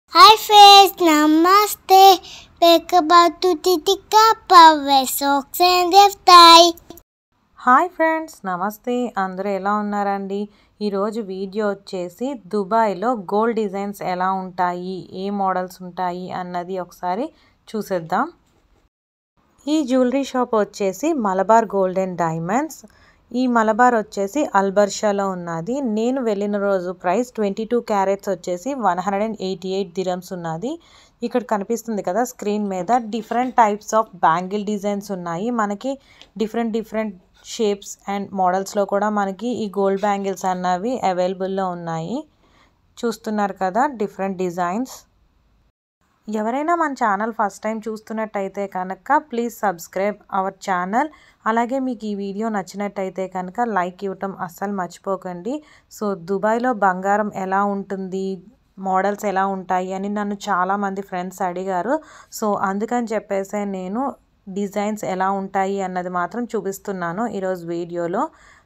Hi friends, namaste. Back about to Titika Power Socks and Tie. Hi friends నమస్తే అందరూ ఎలా ఉన్నారండి ఈరోజు వీడియో వచ్చేసి దుబాయ్లో గోల్డ్ డిజైన్స్ ఎలా ఉంటాయి ఏ మోడల్స్ ఉంటాయి అన్నది ఒకసారి చూసేద్దాం ఈ జ్యువెలరీ షాప్ వచ్చేసి మలబార్ గోల్డ్ అండ్ డైమండ్స్ ఈ మలబార్ వచ్చేసి అల్బర్షాలో ఉన్నది నేను వెళ్ళిన రోజు ప్రైస్ ట్వంటీ టూ క్యారెట్స్ వచ్చేసి one hundred and eighty eight dirhams ఉన్నది ఇక్కడ కనిపిస్తుంది కదా స్క్రీన్ మీద different types of bangle designs ఉన్నాయి మనకి డిఫరెంట్ డిఫరెంట్ షేప్స్ అండ్ మోడల్స్లో కూడా మనకి ఈ గోల్డ్ బ్యాంగిల్స్ అన్నవి అవైలబుల్లో ఉన్నాయి చూస్తున్నారు కదా డిఫరెంట్ డిజైన్స్ ఎవరైనా మన ఛానల్ ఫస్ట్ టైం చూస్తున్నట్టయితే కనుక ప్లీజ్ సబ్స్క్రైబ్ అవర్ ఛానల్ అలాగే మీకు ఈ వీడియో నచ్చినట్టయితే కనుక లైక్ ఇవ్వటం అస్సలు మర్చిపోకండి సో దుబాయ్లో బంగారం ఎలా ఉంటుంది మోడల్స్ ఎలా ఉంటాయి అని నన్ను చాలామంది ఫ్రెండ్స్ అడిగారు సో అందుకని చెప్పేసి నేను డిజైన్స్ ఎలా ఉంటాయి అన్నది మాత్రం చూపిస్తున్నాను ఈరోజు వీడియోలో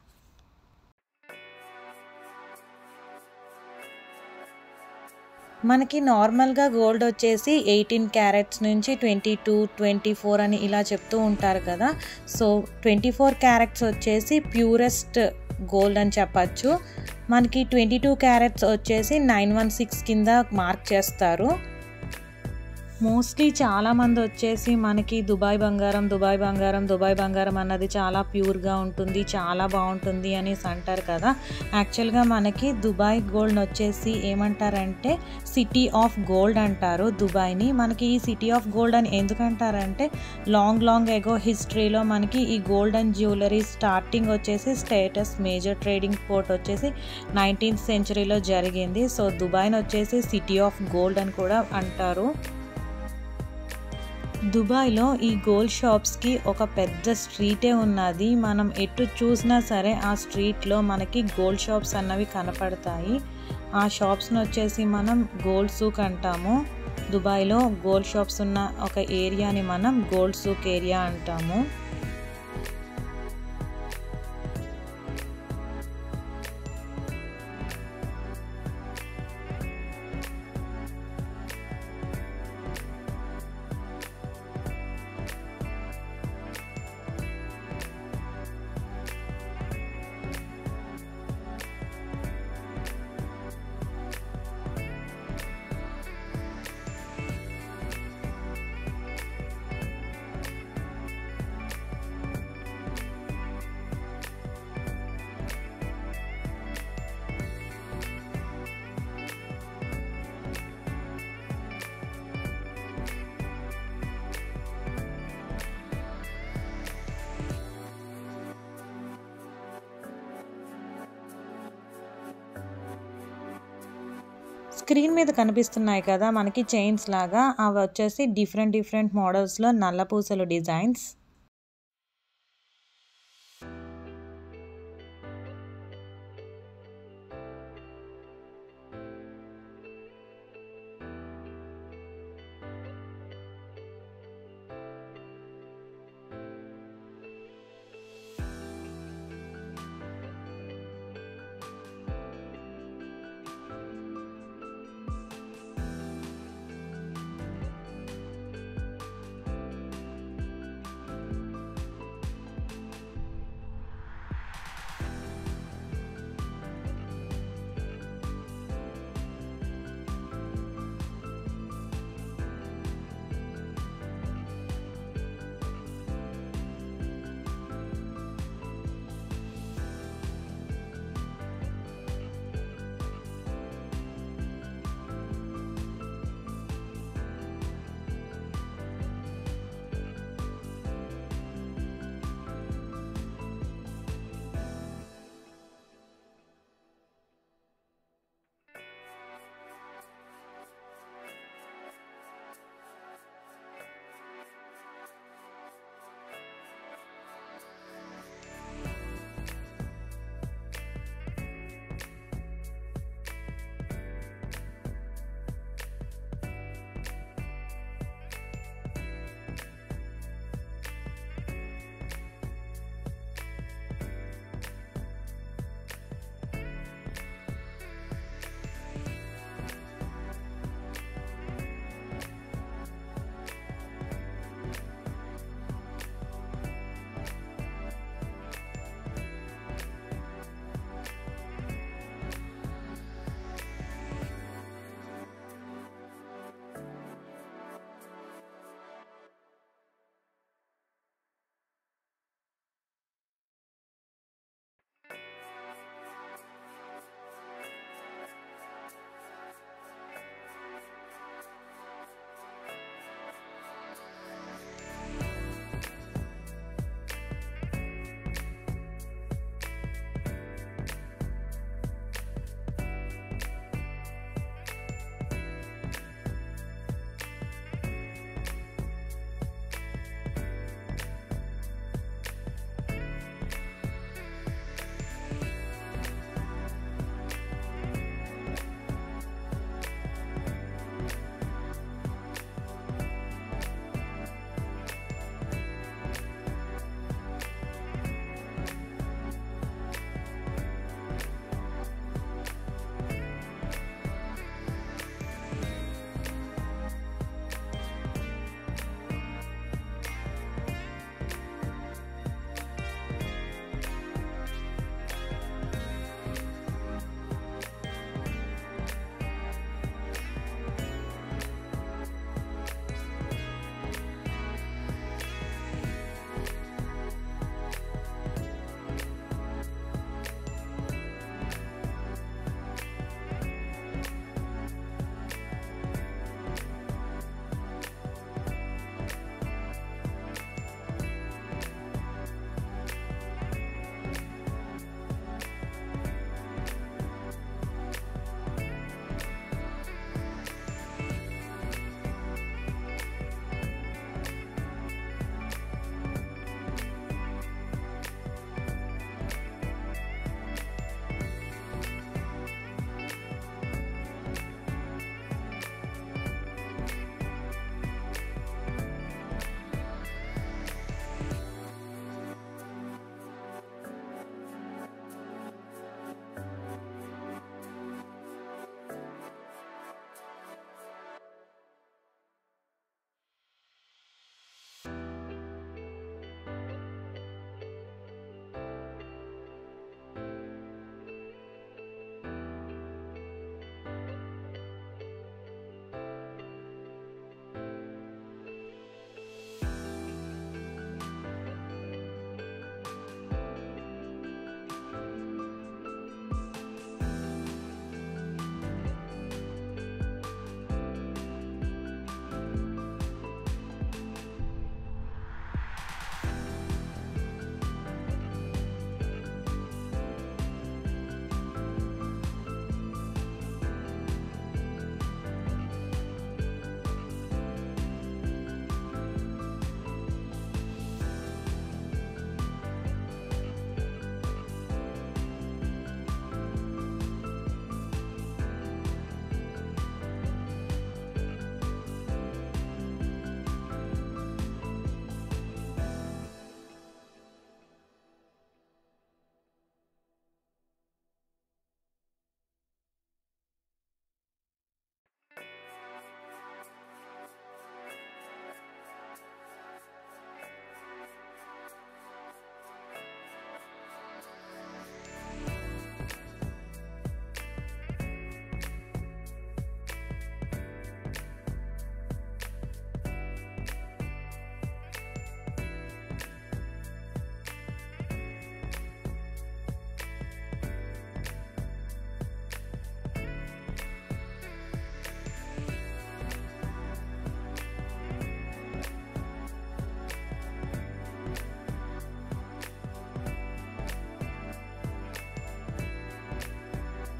మనకి నార్మల్గా గోల్డ్ వచ్చేసి ఎయిటీన్ క్యారెట్స్ నుంచి ట్వంటీ టూ ట్వంటీ ఫోర్ అని ఇలా చెప్తూ ఉంటారు కదా సో ట్వంటీ ఫోర్ క్యారెట్స్ వచ్చేసి ప్యూరెస్ట్ గోల్డ్ అని చెప్పచ్చు మనకి ట్వంటీ టూ క్యారెట్స్ వచ్చేసి నైన్ వన్ సిక్స్ కింద మార్క్ చేస్తారు మోస్ట్లీ చాలామంది వచ్చేసి మనకి దుబాయ్ బంగారం దుబాయ్ బంగారం దుబాయ్ బంగారం అన్నది చాలా ప్యూర్గా ఉంటుంది చాలా బాగుంటుంది అనేసి అంటారు కదా యాక్చువల్గా మనకి దుబాయ్ గోల్డ్ వచ్చేసి ఏమంటారంటే సిటీ ఆఫ్ గోల్డ్ అంటారు దుబాయ్ని మనకి ఈ సిటీ ఆఫ్ గోల్డ్ అని ఎందుకంటారంటే లాంగ్ లాంగ్ ఎగో హిస్టరీలో మనకి ఈ గోల్డ్ అండ్ జ్యువెలరీ స్టార్టింగ్ వచ్చేసి స్టేటస్ మేజర్ ట్రేడింగ్ పోర్ట్ వచ్చేసి నైన్టీన్త్ సెంచరీలో జరిగింది సో దుబాయ్ని వచ్చేసి సిటీ ఆఫ్ గోల్డ్ అని కూడా అంటారు దుబాయ్లో ఈ గోల్డ్ షాప్స్కి ఒక పెద్ద స్ట్రీటే ఉన్నది మనం ఎటు చూసినా సరే ఆ స్ట్రీట్లో మనకి గోల్డ్ షాప్స్ అన్నవి కనపడతాయి ఆ షాప్స్ని వచ్చేసి మనం గోల్డ్ సూక్ అంటాము దుబాయ్లో గోల్డ్ షాప్స్ ఉన్న ఒక ఏరియాని మనం గోల్డ్ సూక్ ఏరియా అంటాము స్క్రీన్ మీద కనిపిస్తున్నాయి కదా మనకి చైన్స్ లాగా అవి వచ్చేసి డిఫరెంట్ డిఫరెంట్ మోడల్స్లో నల్లపూసలు డిజైన్స్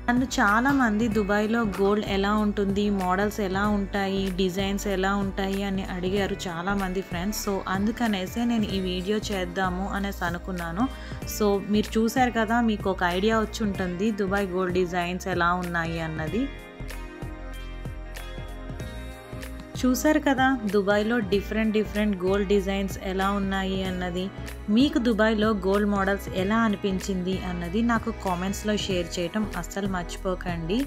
నన్ను చాలామంది దుబాయ్లో గోల్డ్ ఎలా ఉంటుంది మోడల్స్ ఎలా ఉంటాయి డిజైన్స్ ఎలా ఉంటాయి అని అడిగారు చాలామంది ఫ్రెండ్స్ సో అందుకనేసే నేను ఈ వీడియో చేద్దాము అనేసి అనుకున్నాను సో మీరు చూశారు కదా మీకు ఒక ఐడియా వచ్చి ఉంటుంది దుబాయ్ గోల్డ్ డిజైన్స్ ఎలా ఉన్నాయి అన్నది చూసారు కదా దుబాయ్లో డిఫరెంట్ డిఫరెంట్ గోల్డ్ డిజైన్స్ ఎలా ఉన్నాయి అన్నది మీకు దుబాయ్లో గోల్డ్ మోడల్స్ ఎలా అనిపించింది అన్నది నాకు కామెంట్స్లో షేర్ చేయటం అస్సలు మర్చిపోకండి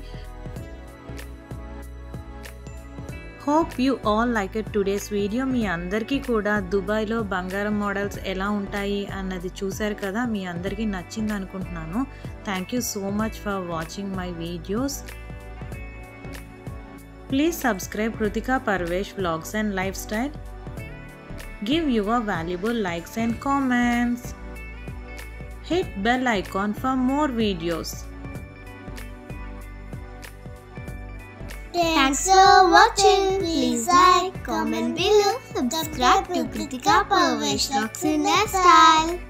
hope you all like it today's video మీ అందరికీ కూడా దుబాయ్లో బంగారం మోడల్స్ ఎలా ఉంటాయి అన్నది చూశారు కదా మీ అందరికీ నచ్చింది అనుకుంటున్నాను thank you so much for watching my videos Please subscribe Krutika Parvesh Vlogs and Lifestyle. Give your valuable likes and comments. Hit bell icon for more videos. Thanks for watching. Please like, comment below, subscribe to Kritika Parvesh Rocks in Style.